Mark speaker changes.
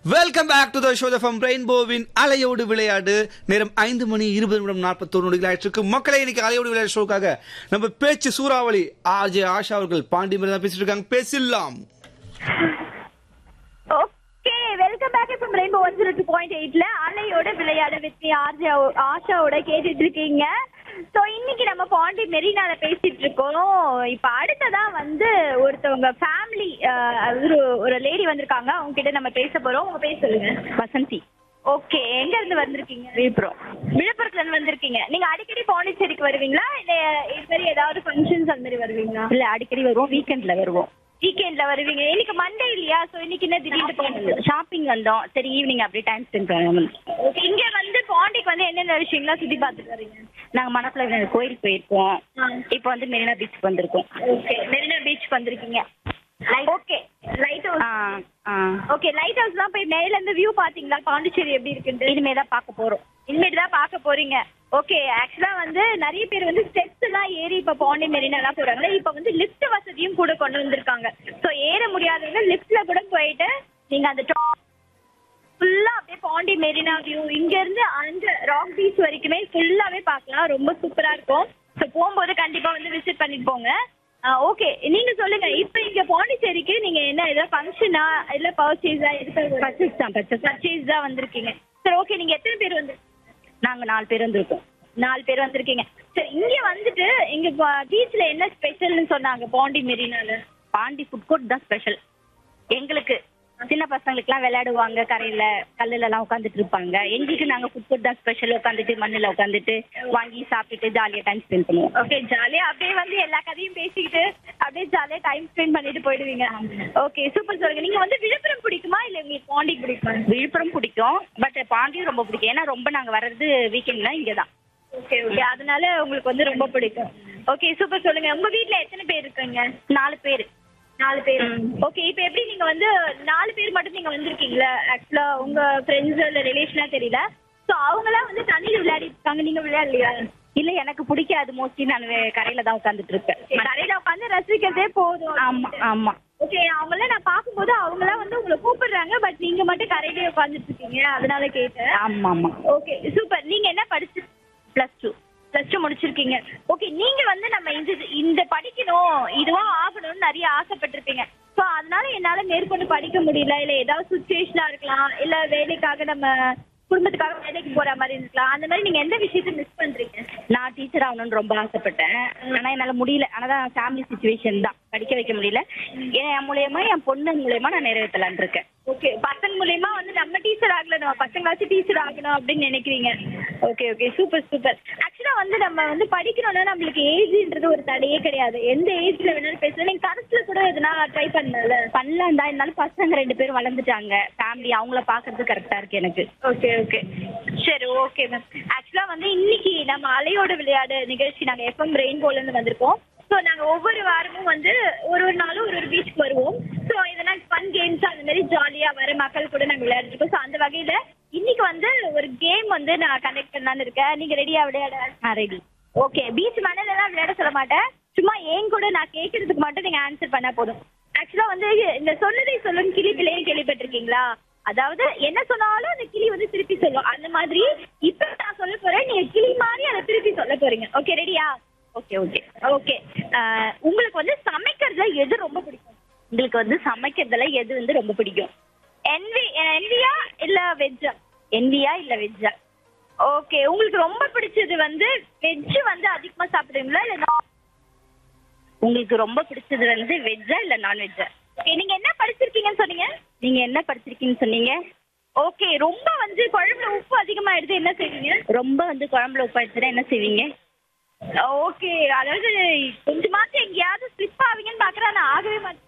Speaker 1: welcome back to the show from ரெயின்போவின் அலையோடு விளையாடு நேரம் ஐந்து மணி இருபது நிமிடம் நாற்பத்தோரு நொடிகள் ஆயிடுச்சு மக்களை இன்னைக்கு அலையோடு விளையாடு ஷோக்காக நம்ம பேச்சு சூறாவளி ஆர்ஜே ஆஷா அவர்கள் பாண்டி தான் பேசிட்டு இருக்காங்க பேசிடலாம்
Speaker 2: okay welcome back from Rainbow one zero two point எயிட்ல அலையோட விளையாட வித் ஆர்ஜி ஆஷாவோட கேட்டுட்டு இருக்கீங்க ஸோ இன்னைக்கு நம்ம பாண்டி மெரினால பேசிட்டு இருக்கோம் இப்போ அடுத்ததா வந்து ஒருத்தவங்க ஃபேமிலி ஒரு ஒரு லேடி வந்திருக்காங்க அவங்க கிட்ட நம்ம பேச போறோம் உங்க பேர் சொல்லுங்க
Speaker 3: வசந்தி
Speaker 2: ஓகே எங்க இருந்து வந்திருக்கீங்க
Speaker 3: விழுப்புரம்
Speaker 2: விழுப்புரத்துல இருந்து வந்திருக்கீங்க நீங்க அடிக்கடி பாண்டிச்சேரிக்கு வருவீங்களா இல்ல இது மாதிரி ஏதாவது ஃபங்க்ஷன்ஸ் அந்த மாதிரி வருவீங்களா
Speaker 3: இல்ல அடிக்கடி வருவோம் வீக்கெண்ட்ல வருவோம்
Speaker 2: வீக்கெண்ட்ல வருவீங்க இன்னைக்கு மண்டே இல்லையா ஸோ இன்னைக்கு என்ன திடீர்னு போனது
Speaker 3: ஷாப்பிங் வந்தோம் சரி ஈவினிங் அப்படியே டைம் ஸ்பெண்ட் பண்ணுவோம்
Speaker 2: Okay, இங்க வந்து பாண்டிக்கு வந்து என்னென்ன விஷயங்களா சுத்தி பார்த்துட்டு வரீங்க
Speaker 3: நாங்க மணக்குள்ள விநாயகர் கோயில் போயிருக்கோம் இப்போ வந்து மெரினா பீச் வந்திருக்கோம்
Speaker 2: ஓகே மெரினா பீச் வந்திருக்கீங்க ஓகே லைட்
Speaker 3: ஆ
Speaker 2: ஹவுஸ்
Speaker 3: ஆ
Speaker 2: ஓகே லைட் ஹவுஸ் தான் போய் மேல இருந்து வியூ பாத்தீங்களா பாண்டிச்சேரி எப்படி இருக்குன்னு
Speaker 3: இனிமே தான் பார்க்க போறோம்
Speaker 2: இனிமேட்டு தான் பார்க்க போறீங்க ஓகே ஆக்சுவலா வந்து நிறைய பேர் வந்து ஸ்டெப்ஸ் எல்லாம் ஏறி இப்ப பாண்டி மெரினா எல்லாம் போறாங்க இப்ப வந்து லிஃப்ட் வசதியும் கூட கொண்டு வந்திருக்காங்க சோ ஏற முடியாதவங்க லிஃப்ட்ல கூட போயிட்டு நீங்க அந்த ஃபுல்லா அப்படியே பாண்டி மெரினா வியூ இங்க இருந்து அந்த ராக் பீச் வரைக்குமே ஃபுல்லாவே பார்க்கலாம் ரொம்ப சூப்பரா இருக்கும் ஸோ போகும்போது கண்டிப்பா வந்து விசிட் பண்ணிட்டு போங்க ஓகே நீங்க சொல்லுங்க இப்போ இங்க பாண்டிச்சேரிக்கு நீங்க என்ன ஏதாவது ஃபங்க்ஷனா இல்ல பர்ச்சேஸா எதுக்கு
Speaker 3: பர்ச்சேஸ் தான் பர்ச்சேஸ்
Speaker 2: பர்ச்சேஸ் தான் வந்திருக்கீங்க சரி ஓகே நீங்க எத்தனை பேர் வந்து
Speaker 3: நாங்க நாலு பேர் வந்திருக்கோம்
Speaker 2: நாலு பேர் வந்திருக்கீங்க சரி இங்க வந்துட்டு இங்க பீச்ல என்ன ஸ்பெஷல்னு சொன்னாங்க பாண்டி மெரினால
Speaker 3: பாண்டி ஃபுட் கோர்ட் தான் ஸ்பெஷல் எங்களுக்கு சின்ன பசங்களுக்குலாம் விளையாடுவாங்க கரையில கல்லுல எல்லாம் உட்காந்துட்டு இருப்பாங்க எங்களுக்கு நாங்க ஃபுட் கோர்ட் தான் ஸ்பெஷல் உட்காந்துட்டு மண்ணுல உட்காந்துட்டு வாங்கி சாப்பிட்டுட்டு ஜாலியா டைம் ஸ்பெண்ட் பண்ணுவோம்
Speaker 2: ஓகே ஜாலியா அப்படியே வந்து எல்லா கதையும் பேசிக்கிட்டு அப்படியே ஜாலியா டைம் ஸ்பெண்ட் பண்ணிட்டு போயிடுவீங்க ஓகே சூப்பர் சொல்லுங்க நீங்க வந்து விழுப்புரம் பிடிக்குமா இல்ல உங்களுக்கு பாண்டி பிடிக்குமா
Speaker 3: விழுப்புரம் பிடிக்கும் பட் பாண்டியும் ரொம்ப பிடிக்கும் ஏன்னா ரொம்ப நாங்க வர்றது வீக்கெண்ட்னா இங்க தான்
Speaker 2: ஓகே ஓகே அதனால உங்களுக்கு வந்து ரொம்ப பிடிக்கும் ஓகே சூப்பர் சொல்லுங்க உங்க வீட்ல எத்தனை பேர் இருக்கீங்க
Speaker 3: நாலு பேர்
Speaker 2: நாலு பேர் ஓகே இப்போ எப்படி நீங்க வந்து நாலு பேர் மட்டும் நீங்க வந்திருக்கீங்களா ஆக்சுவலா உங்க ஃப்ரெண்ட்ஸ் இல்ல ரிலேஷனா தெரியல சோ அவங்கலாம் வந்து தண்ணியில விளையாடி இருக்காங்க நீங்க விளையாடலையா
Speaker 3: இல்ல எனக்கு பிடிக்காது மோஸ்ட்லி நான் வே- கரையில தான் உட்காந்துட்டு இருப்பேன்
Speaker 2: கரையில உட்காந்து ரசிக்கிறதே போதும்
Speaker 3: ஆமா ஆமா
Speaker 2: ஓகே அவங்கள நான் பார்க்கும்போது அவங்களாம் வந்து உங்களை கூப்பிடுறாங்க பட் நீங்க மட்டும் கரையிலே உட்காந்துட்டு இருக்கீங்க அதனால கேட்டேன்
Speaker 3: ஆமா ஆமா
Speaker 2: ஓகே சூப்பர் நீங்க என்ன படிச்சு
Speaker 3: பிளஸ் டூ
Speaker 2: பிளஸ் டூ முடிச்சிருக்கீங்க ஓகே நீங்க வந்து நம்ம இந்த இந்த படிக்கணும் இதுவா ஆகணும்னு நிறைய ஆசைப்பட்டிருப்பீங்க ஸோ அதனால என்னால மேற்கொண்டு படிக்க முடியல இல்ல ஏதாவது சுச்சுவேஷனா இருக்கலாம் இல்ல வேலைக்காக நம்ம குடும்பத்துக்காக வேலைக்கு போற மாதிரி இருக்கலாம் அந்த மாதிரி நீங்க எந்த விஷயத்த மிஸ் பண்றீங்க
Speaker 3: நான் டீச்சர் ஆகணும்னு ரொம்ப ஆசைப்பட்டேன் ஆனா என்னால முடியல ஆனா தான் ஃபேமிலி சுச்சுவேஷன் தான் படிக்க வைக்க முடியல என் மூலியமா என் பொண்ணு மூலியமா நான் நிறைவேற்றலான் இருக்கேன்
Speaker 2: ஓகே பசங்க மூலியமா வந்து நம்ம டீச்சர் ஆகல நம்ம பசங்களாச்சும் டீச்சர் ஆகணும் அப்படின்னு நினைக்கிறீங்க ஓகே ஓகே சூப்பர் சூப்பர் ஆக்சுவலா வந்து நம்ம வந்து படிக்கணும்னா நம்மளுக்கு ஏஜ்ன்றது ஒரு தடையே கிடையாது எந்த ஏஜ்ல வேணாலும் பேசலாம் நீங்க கரஸ்ல கூட எதுனா ட்ரை பண்ணல
Speaker 3: பண்ணலாம் தான் இருந்தாலும் பசங்க ரெண்டு பேரும் வளர்ந்துட்டாங்க ஃபேமிலி அவங்கள பாக்குறது கரெக்டா இருக்கு எனக்கு
Speaker 2: ஓகே ஓகே சரி ஓகே மேம் ஆக்சுவலா வந்து இன்னைக்கு நம்ம அலையோட விளையாடு நிகழ்ச்சி நாங்க எஃப்எம் ரெயின்போல இருந்து வந்திருக்கோம் ஸோ நாங்க ஒவ்வொரு வாரமும் வந்து ஒரு ஒரு நாளும் ஒரு ஒரு பீச்சுக்கு வருவோம் ஸோ இதெல்லாம் ஃபன் கேம்ஸ் அந்த மாதிரி ஜாலியா வர மக்கள் கூட நாங்க விளையாடிருக்கோம் ஸோ அந்த வகையில இன்னைக்கு வந்து ஒரு கேம் வந்து நான் கண்டக்ட் பண்ணலான்னு இருக்கேன் நீங்க ரெடியா விளையாட
Speaker 3: ரெடி
Speaker 2: ஓகே பீச் மணல் எல்லாம் விளையாட சொல்ல மாட்டேன் சும்மா ஏன் கூட நான் கேட்கறதுக்கு மட்டும் நீங்க ஆன்சர் பண்ணா போதும் ஆக்சுவலா வந்து இந்த சொன்னதை சொல்லும் கிளி பிள்ளையும் கேள்விப்பட்டிருக்கீங்களா அதாவது என்ன சொன்னாலும் அந்த கிளி வந்து திருப்பி சொல்லும் அந்த மாதிரி இப்ப நான் சொல்ல போறேன் நீங்க கிளி மாதிரி அதை திருப்பி சொல்ல போறீங்க ஓகே ரெடியா
Speaker 3: ஓகே ஓகே
Speaker 2: ஓகே உங்களுக்கு வந்து சமைக்கிறதுல எது ரொம்ப பிடிக்கும்
Speaker 3: உங்களுக்கு வந்து சமைக்கிறதுல எது வந்து ரொம்ப பிடிக்கும்
Speaker 2: என்வி என்வியா இல்ல வெஜ்ஜா
Speaker 3: என்வியா இல்ல வெஜ்ஜா
Speaker 2: ஓகே உங்களுக்கு ரொம்ப பிடிச்சது வந்து வெஜ் வந்து அதிகமா சாப்பிடுவீங்களா இல்ல non-
Speaker 3: உங்களுக்கு ரொம்ப பிடிச்சது வந்து வெஜ்ஜா இல்ல நான்வெஜ்ஜா
Speaker 2: Okay, நீங்க என்ன படிச்சிருக்கீங்கன்னு சொன்னீங்க
Speaker 3: நீங்க என்ன படிச்சிருக்கீங்கன்னு சொன்னீங்க
Speaker 2: ஓகே ரொம்ப வந்து குழம்புல உப்பு அதிகமாயிடுது என்ன செய்வீங்க
Speaker 3: ரொம்ப வந்து குழம்புல உப்பு ஆயிடுச்சுன்னா என்ன செய்வீங்க
Speaker 2: ஓகே அதாவது கொஞ்சமாச்சும் எங்கேயாவது ஸ்லிப் ஆவீங்கன்னு பாக்குறேன் நான் ஆகவே மாட்டேன்